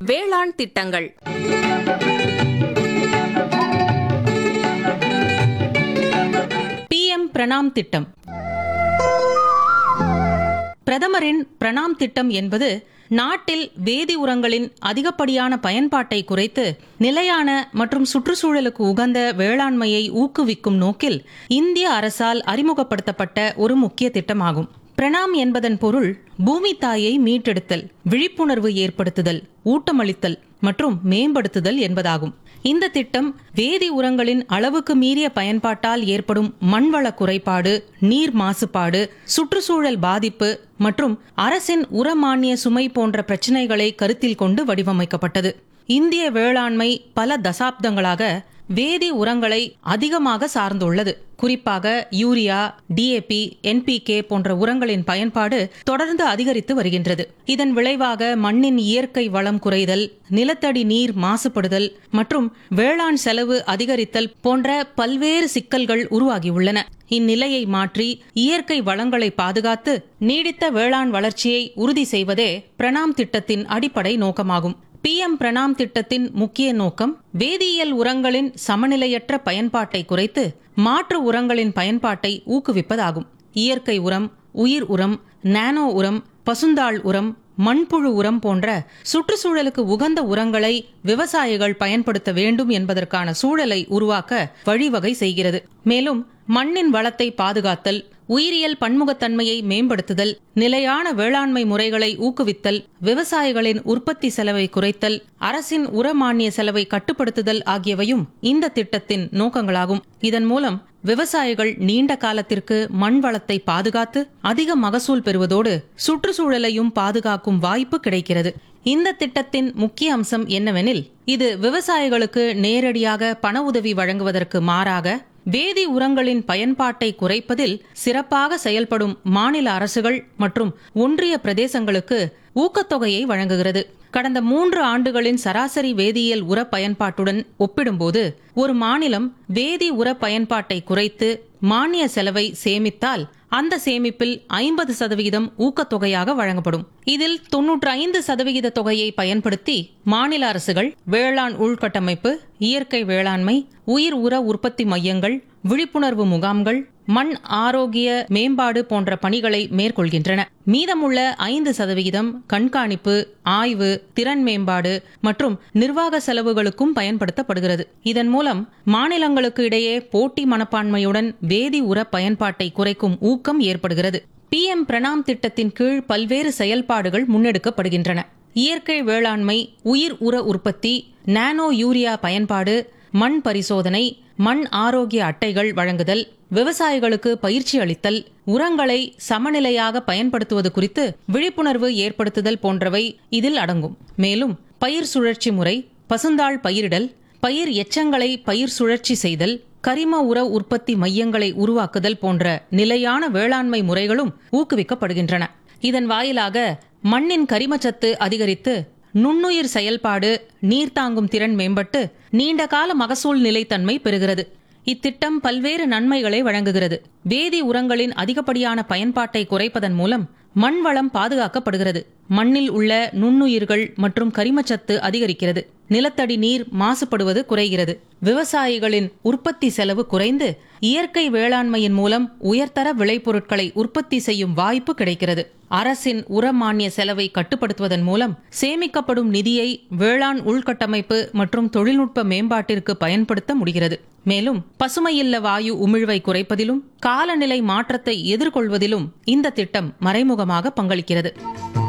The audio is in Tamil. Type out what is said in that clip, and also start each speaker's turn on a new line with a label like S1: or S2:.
S1: வேளாண் திட்டங்கள்
S2: பிஎம் பிரணாம் திட்டம் பிரதமரின் பிரணாம் திட்டம் என்பது நாட்டில் வேதி உரங்களின் அதிகப்படியான பயன்பாட்டை குறைத்து நிலையான மற்றும் சுற்றுச்சூழலுக்கு உகந்த வேளாண்மையை ஊக்குவிக்கும் நோக்கில் இந்திய அரசால் அறிமுகப்படுத்தப்பட்ட ஒரு முக்கிய திட்டமாகும் பிரணாம் என்பதன் பொருள் பூமி தாயை மீட்டெடுத்தல் விழிப்புணர்வு ஏற்படுத்துதல் ஊட்டமளித்தல் மற்றும் மேம்படுத்துதல் என்பதாகும் இந்த திட்டம் வேதி உரங்களின் அளவுக்கு மீறிய பயன்பாட்டால் ஏற்படும் மண்வள குறைபாடு நீர் மாசுபாடு சுற்றுச்சூழல் பாதிப்பு மற்றும் அரசின் உர மானிய சுமை போன்ற பிரச்சினைகளை கருத்தில் கொண்டு வடிவமைக்கப்பட்டது இந்திய வேளாண்மை பல தசாப்தங்களாக வேதி உரங்களை அதிகமாக சார்ந்துள்ளது குறிப்பாக யூரியா டிஏபி என்பிகே போன்ற உரங்களின் பயன்பாடு தொடர்ந்து அதிகரித்து வருகின்றது இதன் விளைவாக மண்ணின் இயற்கை வளம் குறைதல் நிலத்தடி நீர் மாசுபடுதல் மற்றும் வேளாண் செலவு அதிகரித்தல் போன்ற பல்வேறு சிக்கல்கள் உருவாகியுள்ளன இந்நிலையை மாற்றி இயற்கை வளங்களை பாதுகாத்து நீடித்த வேளாண் வளர்ச்சியை உறுதி செய்வதே பிரணாம் திட்டத்தின் அடிப்படை நோக்கமாகும் பிஎம் பிரணாம் திட்டத்தின் முக்கிய நோக்கம் வேதியியல் உரங்களின் சமநிலையற்ற பயன்பாட்டை குறைத்து மாற்று உரங்களின் பயன்பாட்டை ஊக்குவிப்பதாகும் இயற்கை உரம் உயிர் உரம் நானோ உரம் பசுந்தாள் உரம் மண்புழு உரம் போன்ற சுற்றுச்சூழலுக்கு உகந்த உரங்களை விவசாயிகள் பயன்படுத்த வேண்டும் என்பதற்கான சூழலை உருவாக்க வழிவகை செய்கிறது மேலும் மண்ணின் வளத்தை பாதுகாத்தல் உயிரியல் பன்முகத்தன்மையை மேம்படுத்துதல் நிலையான வேளாண்மை முறைகளை ஊக்குவித்தல் விவசாயிகளின் உற்பத்தி செலவை குறைத்தல் அரசின் உர மானிய செலவை கட்டுப்படுத்துதல் ஆகியவையும் இந்த திட்டத்தின் நோக்கங்களாகும் இதன் மூலம் விவசாயிகள் நீண்ட காலத்திற்கு மண் வளத்தை பாதுகாத்து அதிக மகசூல் பெறுவதோடு சுற்றுச்சூழலையும் பாதுகாக்கும் வாய்ப்பு கிடைக்கிறது இந்த திட்டத்தின் முக்கிய அம்சம் என்னவெனில் இது விவசாயிகளுக்கு நேரடியாக பண உதவி வழங்குவதற்கு மாறாக வேதி உரங்களின் பயன்பாட்டை குறைப்பதில் சிறப்பாக செயல்படும் மாநில அரசுகள் மற்றும் ஒன்றிய பிரதேசங்களுக்கு ஊக்கத்தொகையை வழங்குகிறது கடந்த மூன்று ஆண்டுகளின் சராசரி வேதியியல் உர பயன்பாட்டுடன் ஒப்பிடும்போது ஒரு மாநிலம் வேதி உர பயன்பாட்டை குறைத்து மானிய செலவை சேமித்தால் அந்த சேமிப்பில் ஐம்பது சதவிகிதம் ஊக்கத்தொகையாக வழங்கப்படும் இதில் தொன்னூற்று ஐந்து சதவிகித தொகையை பயன்படுத்தி மாநில அரசுகள் வேளாண் உள்கட்டமைப்பு இயற்கை வேளாண்மை உயிர் உர உற்பத்தி மையங்கள் விழிப்புணர்வு முகாம்கள் மண் ஆரோக்கிய மேம்பாடு போன்ற பணிகளை மேற்கொள்கின்றன மீதமுள்ள ஐந்து சதவிகிதம் கண்காணிப்பு ஆய்வு திறன் மேம்பாடு மற்றும் நிர்வாக செலவுகளுக்கும் பயன்படுத்தப்படுகிறது இதன் மூலம் மாநிலங்களுக்கு இடையே போட்டி மனப்பான்மையுடன் வேதி உர பயன்பாட்டை குறைக்கும் ஊக்கம் ஏற்படுகிறது பிஎம் பிரணாம் திட்டத்தின் கீழ் பல்வேறு செயல்பாடுகள் முன்னெடுக்கப்படுகின்றன இயற்கை வேளாண்மை உயிர் உர உற்பத்தி நானோ யூரியா பயன்பாடு மண் பரிசோதனை மண் ஆரோக்கிய அட்டைகள் வழங்குதல் விவசாயிகளுக்கு பயிற்சி அளித்தல் உரங்களை சமநிலையாக பயன்படுத்துவது குறித்து விழிப்புணர்வு ஏற்படுத்துதல் போன்றவை இதில் அடங்கும் மேலும் பயிர் சுழற்சி முறை பசுந்தாள் பயிரிடல் பயிர் எச்சங்களை பயிர் சுழற்சி செய்தல் கரிம உர உற்பத்தி மையங்களை உருவாக்குதல் போன்ற நிலையான வேளாண்மை முறைகளும் ஊக்குவிக்கப்படுகின்றன இதன் வாயிலாக மண்ணின் கரிமச்சத்து அதிகரித்து நுண்ணுயிர் செயல்பாடு நீர் தாங்கும் திறன் மேம்பட்டு நீண்டகால மகசூல் நிலைத்தன்மை பெறுகிறது இத்திட்டம் பல்வேறு நன்மைகளை வழங்குகிறது வேதி உரங்களின் அதிகப்படியான பயன்பாட்டை குறைப்பதன் மூலம் மண் வளம் பாதுகாக்கப்படுகிறது மண்ணில் உள்ள நுண்ணுயிர்கள் மற்றும் கரிமச்சத்து அதிகரிக்கிறது நிலத்தடி நீர் மாசுபடுவது குறைகிறது விவசாயிகளின் உற்பத்தி செலவு குறைந்து இயற்கை வேளாண்மையின் மூலம் உயர்தர விளைபொருட்களை உற்பத்தி செய்யும் வாய்ப்பு கிடைக்கிறது அரசின் உர மானிய செலவை கட்டுப்படுத்துவதன் மூலம் சேமிக்கப்படும் நிதியை வேளாண் உள்கட்டமைப்பு மற்றும் தொழில்நுட்ப மேம்பாட்டிற்கு பயன்படுத்த முடிகிறது மேலும் பசுமையில்ல வாயு உமிழ்வை குறைப்பதிலும் காலநிலை மாற்றத்தை எதிர்கொள்வதிலும் இந்த திட்டம் மறைமுகமாக பங்களிக்கிறது